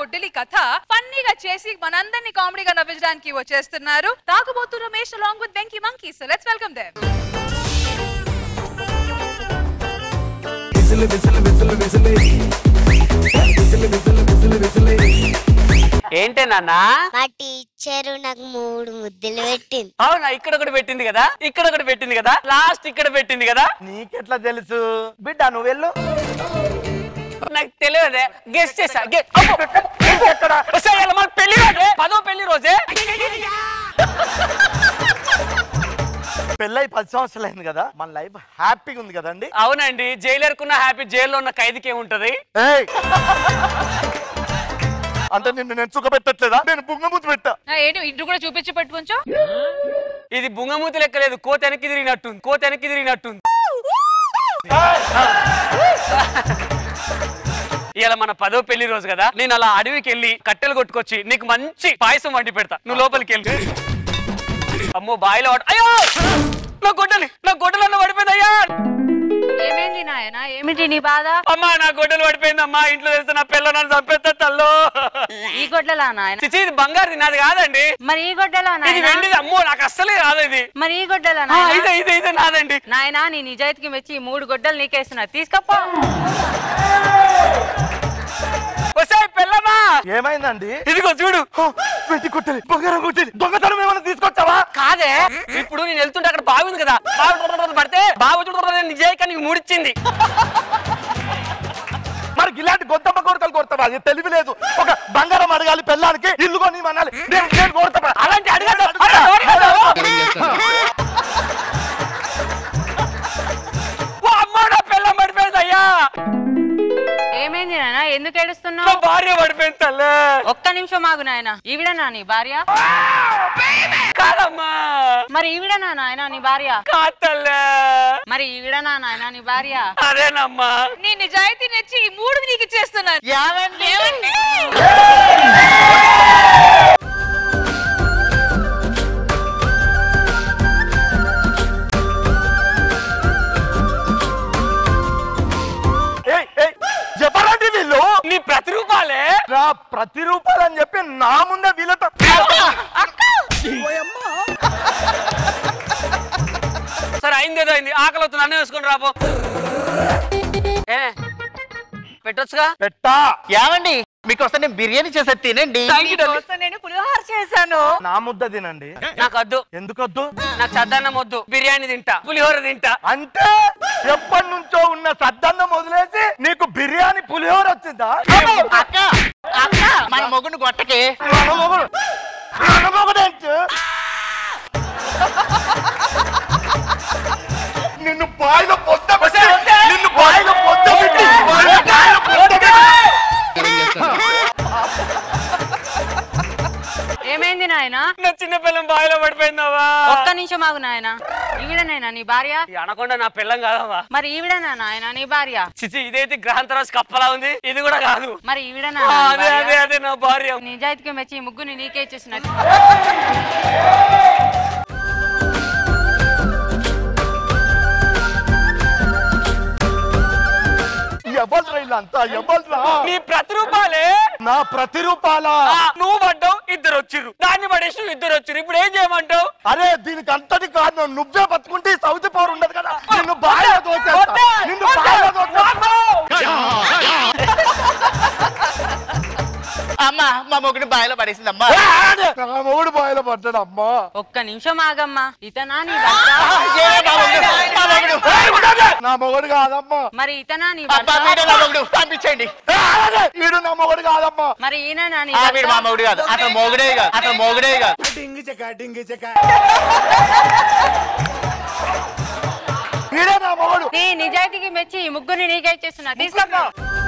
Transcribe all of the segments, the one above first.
గొడ్డలి కథ ఫన్నీగా చేసి మనందరినీ కామెడీగా నవ్వించడానికి వచ్చేస్తున్నారు తాగుబోతు Ramesh along with Venky monkey so let's welcome them విసిలి విసిలి విసిలి విసిలి విసిలి విసిలి విసిలి విసిలి ఏంటే నాన్న మా టీచరు నాకు మూడు ముద్దులు పెట్టింది అవునా ఇక్కడ ఒకటి పెట్టింది కదా ఇక్కడ ఒకటి పెట్టింది కదా లాస్ట్ ఇక్కడ పెట్టింది కదా నీకెట్లా తెలుసు బిడ్డ నువ్వు వెళ్ళు నాకు తెలియదే గెస్ట్ చేసా గే- అబ్బో! వస్తే ఇవాళ మన పెళ్లి రోజే పదో పెళ్లి రోజే పెళ్ళై పది సంవత్సరాలు అయింది కదా మన లైఫ్ హ్యాపీగా ఉంది కదండి అవునండి జైలర్కున్న హ్యాపీ జైల్లో ఉన్న ఖైదీకి ఏముంటది ఏయ్! అంటే నిన్ను నేను సుఖపెట్టట్లేదా నేను బుంగముద్దు పెట్టా ఏంటి ఇటు కూడా చూపించి పెట్టు కొంచెం ఇది బుంగమూతి లెక్కలేదు కోత వెనక్కి తిరిగినట్టుంది కోత వెనక్కి తిరిగినట్టుంది ఇవాళ మన పదో పెళ్లి రోజు కదా నేను అలా అడవికి వెళ్ళి కట్టెలు కొట్టుకొచ్చి నీకు మంచి పాయసం వండి పెడతా నువ్వు లోపలికి వెళ్ళి అమ్మో బాయిలో పడ- అయ్యో నా గొడ్డలి నా గొడ్డలు అన్న పడిపోయింది అయ్యా ఏమైంది నాయన ఏమిటి నీ బాధ అమ్మా నా గొడ్డలు పడిపోయింది అమ్మా ఇంట్లో తెలిస్తే నా పిల్ల నన్ను చంపేస్తా తల్లో ఈ గొడ్డలా నాయన చిచి ఇది బంగారు నాది కాదండి మరి ఈ గొడ్డలా ఇది నాయన వెండిది అమ్మో నాకు అస్సలే కాదు ఇది మరి ఈ గొడ్డలా ఆ, నాయన ఇదే ఇదే ఇదే నాదండి నాయనా నీ నిజాయితీకి మెచ్చి ఈ మూడు గొడ్డలు నీకేస్తున్నా తీసుకపో వస్తే పిల్లమా ఏమైంది ఇదిగో చూడు పెట్టి కొట్టాలి బంగారం కొట్టాలి దొంగతనం ఏమైనా తీసుకొచ్చావా కాదే ఇప్పుడు నేను వెళ్తుంటే అక్కడ బాగుంది కదా బావి పడితే బావి చూడ నిజాయిగా నీకు మూడిచ్చింది మరి ఇలాంటి గొంతమ్మ కోరికలు కొడతావా అది తెలివి లేదు ఒక బంగారం అడగాలి పెళ్ళానికి ఇల్లు కొని మనాలి నేను నేను కొడతా అలాంటి అడగదు అరే, ఎవరు కాదు? ఓ అమ్మా నా పిల్లం పడిపోయింది అయ్యా ఏమైంది నాయన ఎందుకు నా ఏడుస్తున్నావు భార్య పడిపోయింది తల్లే ఒక్క నిమిషం ఆగు నాయన ఈవిడనా నీ భార్య కాదమ్మా మరి ఈవిడనా నాయన నీ భార్య కాదు తల్లే మరి ఈవిడనా నాయన నీ భార్య అదేనమ్మా నీ నిజాయితీ నచ్చి ఈ మూడు నీకు ఇచ్చేస్తున్నాను ఏమండి? ఏయ్, ఏయ్, ఎవరండి వీళ్ళు నీ ప్రతిరూపాలే నా ప్రతిరూపాలు అని చెప్పి నా ముందే వీళ్ళతో సరే అయింది ఏదో అయింది ఆకలి అవుతుంది అన్నీ వేసుకొని రాపో ఏ పెట్టొచ్చుగా పెట్టా ఏమండి మీకోసం నేను బిర్యానీ చేసే తినండి మీకోసం నేను పులిహోర చేశాను నా ముద్ద తినండి నాకు వద్దు ఎందుకొద్దు నాకు చద్దన్నం వద్దు బిర్యానీ తింటా పులిహోర తింటా అంటే ఎప్పటి నుంచో ఉన్న సద్దన్నం వదిలేసి నీకు బిర్యానీ పులిహోర వచ్చిందా అక్క అక్క మన మొగుడు గొట్టకి మన మొగుడు మన మొగుడేంటి? నిన్ను బాయిలో పొద్ద పెట్టి నిన్ను బాయిలో పొద్ద పెట్టి బాయిలో పొద్ద పెట్టి ఏమైంది నాయన నా చిన్న పిల్లం బావిలో పడిపోయిందావా ఒక్క నిమిషం ఆగు నాయన ఈవిడనేనా నీ భార్య ఈ అనకొండ నా పిల్లం కాదమ్మా మరి ఈవిడనా నాయన నీ భార్య చిచి ఇదైతే గ్రహాంతరాజ్ కప్పలా ఉంది ఇది కూడా కాదు మరి ఈవిడనా ఆ, నీ అదే అదే భార్య? అదే నా భార్య నిజాయితీకి మెచ్చి ఈ ముగ్గుని నీకే ఇచ్చేసినట్టు ఎవరు వీళ్ళంతా ఎవరు నీ ప్రతిరూపాలే నా ప్రతిరూపాల ఆ, నువ్వు పడ్డావు ఇద్దరు వచ్చిర్రు దాన్ని పడేసి ఇద్దరు వచ్చిర్రు ఇప్పుడు ఏం చేయమంటావు అరే దీనికి అంతటి కారణం నువ్వే బతుకుంటే ఈ సౌతి పవర్ ఉండదు కదా నిన్ను బాగా దోచేస్తా నిన్ను బాగా దోచేస్తా అమ్మా మా మొగుడు బాయిలో పడేసింది అమ్మా నా మొగుడు బాయిలో పడ్డాడు అమ్మా ఒక్క నిమిషం ఆగమ్మా ఇతనా నీ భర్త నా మొగుడు కాదమ్మా మరి ఇతనా నీ అబ్బా, భర్త వీడే నా మొగుడు పంపించండి ఏ, ఆగండి. వీడు నా మొగుడు కాదమ్మా మరి ఈయననా నీ ఆ, వీడు మా భర్త మొగుడు కాదు అతను మొగుడే కాదు అతను మొగుడే కాదు డింగి చెక్క డింగి చెక్క వీడే నా మొగుడు నీ నిజాయితీకి మెచ్చి ఈ ముగ్గురిని నీకే ఇచ్చేస్తున్నా తీసుకోపో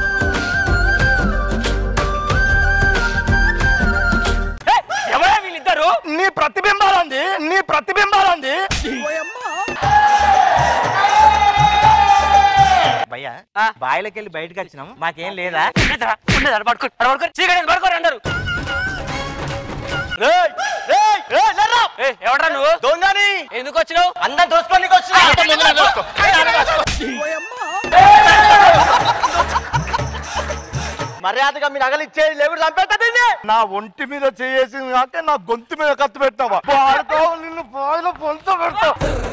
ఎవరా వీళ్ళిద్దరు నీ ప్రతిబింబాలంది నీ ప్రతిబింబాలంది భయ్యా ఆ. బాయిలోకి వెళ్ళి బయటకు వచ్చినాం మాకేం లేదా ఉండేదా ఉండేదా పడుకో పడుకో చీకటి పడుకోరు అందరు రేయ్, రేయ్, రేయ్, లేర్రా. ఏ ఎవడ్రా నువ్వు దొంగని ఎందుకు వచ్చినావు అందరు దోసుకోనికి వచ్చిన ముందు దోసుకో మర్యాదగా మీ నగలు ఇచ్చేది లేకుండా చంపేస్తా దీన్ని నా ఒంటి మీద చేసి కాక నా గొంతు మీద కత్తి పెట్టావా బాడుకో నిన్ను బాయిలో పొంత పెడతా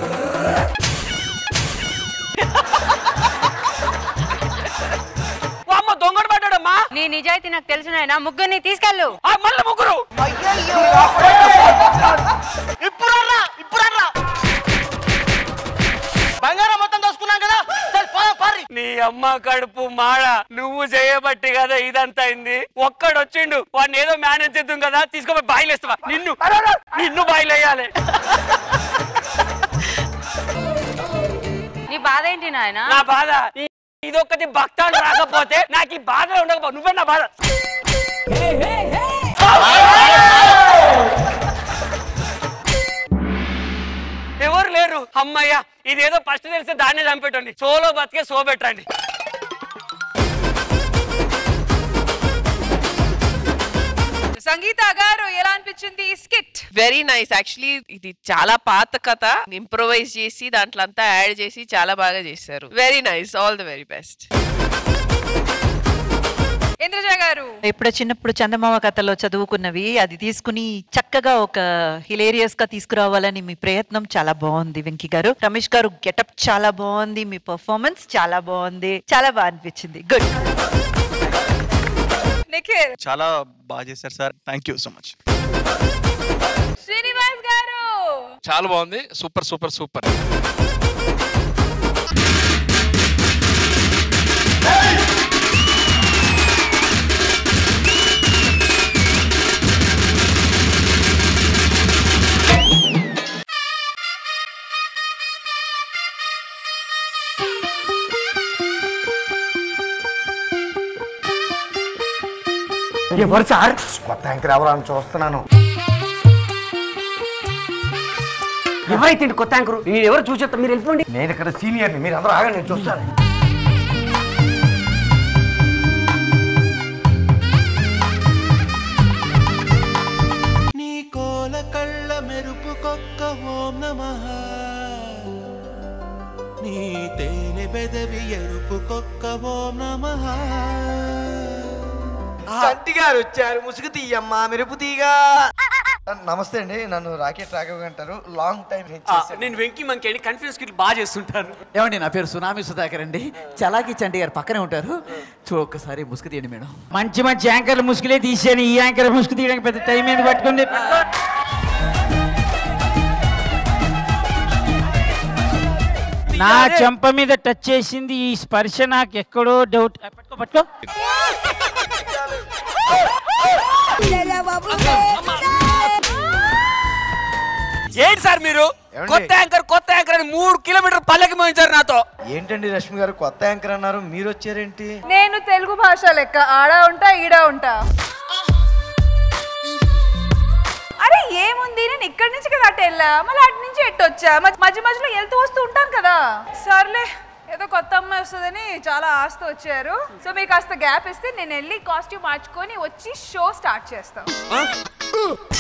ఓ అమ్మ దొంగడు పడ్డాడమ్మా నీ నిజాయితీ నాకు తెలుసు నాయనా ముగ్గురిని తీసుకెళ్ళు ఆ, మళ్ళీ ముగ్గురు ఇప్పుడు రా ఇప్పుడు రా బంగారం మొత్తం దోసుకున్నాం కదా చల్, పోదాం, పారి నీ అమ్మ కడుపు మాడ నువ్వు చేయబట్టి కదా ఇదంతా అయింది ఒక్కడు వచ్చిండు వాడిని ఏదో మేనేజ్ చేద్దాం కదా తీసుకోపోయి బాయిలు వేస్తావా నిన్ను నిన్ను బాయిలు వేయాలి నీ బాధ ఏంటి నాయనా నా బాధ ఈ- ఇదొక్కటి భక్తాలు రాకపోతే నాకు ఈ బాధ ఉండకపో నువ్వే నా బాధ ఎవరు లేరు అమ్మయ్య ఇదేదో ఫస్ట్ తెలిస్తే దాన్నే చంపెట్టండి సోలో బతికే సో పెట్టండి సంగీత గారు ఎలా అనిపించింది ఈ స్కిట్ వెరీ నైస్ యాక్చువల్లీ ఇది చాలా పాత కథ ఇంప్రొవైజ్ చేసి దాంట్లో అంతా యాడ్ చేసి చాలా బాగా చేశారు very nice all the very best Indraja గారు ఎప్పుడో చిన్నప్పుడు చందమామ కథలో చదువుకున్నవి అది తీసుకుని చక్కగా ఒక హిలేరియస్ గా తీసుకురావాలని మీ ప్రయత్నం చాలా బాగుంది వెంకీ గారు రమేష్ గారు గెటప్ చాలా బాగుంది మీ పర్ఫార్మెన్స్ చాలా బాగుంది చాలా బాగా అనిపించింది గుడ్ నిఖిల్ చాలా బాగా చేశారు sir thank you so much Srinivas గారు చాలా బాగుంది సూపర్ సూపర్ సూపర్ ఎవరు సార్ కొత్త యాంకర్ ఎవరు అని చూస్తున్నాను ఎవరైతే కొత్త యాంకరు నేను ఎవరు చూసేస్తా మీరు వెళ్ళిపోండి నేను ఇక్కడ సీనియర్ని మీరు అందరూ ఆగండి నేను చూస్తాను నీ కోల కళ్ళ మెరుపు కొక్క ఓం నమః నీ తేనె బెదవి ఎరుపు కొక్క ఓం నమః చంటి గారు వచ్చారు ముసుగు తీయమ్మా మెరుపు తీగా నమస్తే అండి నన్ను రాకెట్ రాఘవ్ అంటారు లాంగ్ టైం నేను వెంకీ మంకి అని కన్ఫ్యూజ్ స్కిల్ బాగా చేస్తుంటాను ఏమండి నా పేరు సునామీ సుధాకర్ అండి చలాకి చంటి గారు పక్కనే ఉంటారు చూ ఒక్కసారి ముసుగు తీయండి మేడం మంచి మంచి యాంకర్లు ముసుగులే తీసాను ఈ యాంకర్ ముసుగు తీయడానికి పెద్ద టైం ఎందుకు పట్టుకుంది నా చెంప మీద టచ్ చేసింది ఈ స్పర్శ నాకు ఎక్కడో డౌట్ పట్టుకో పట్టుకో ఏంటి సార్ మీరు ఏమండి? కొత్త యాంకర్ కొత్త యాంకర్ అని మూడు కిలోమీటర్ పల్లకి మోయించారు నాతో ఏంటండి రష్మి గారు కొత్త యాంకర్ అన్నారు మీరు వచ్చారేంటి నేను తెలుగు భాష లెక్క ఆడ ఉంటా ఈడ ఉంటా అరే ఏముంది నేను ఇక్కడి నుంచి కదా అటు వెళ్ళా మళ్ళీ అటు నుంచి ఎట్టు వచ్చా మధ్య మధ్య మధ్యలో వెళ్తూ వస్తూ ఉంటాను కదా సర్లే ఏదో కొత్త అమ్మాయి వస్తుందని చాలా ఆస్తి వచ్చారు సో మీకు కాస్త గ్యాప్ ఇస్తే నేను వెళ్ళి కాస్ట్యూమ్ మార్చుకొని వచ్చి షో స్టార్ట్ చేస్తాను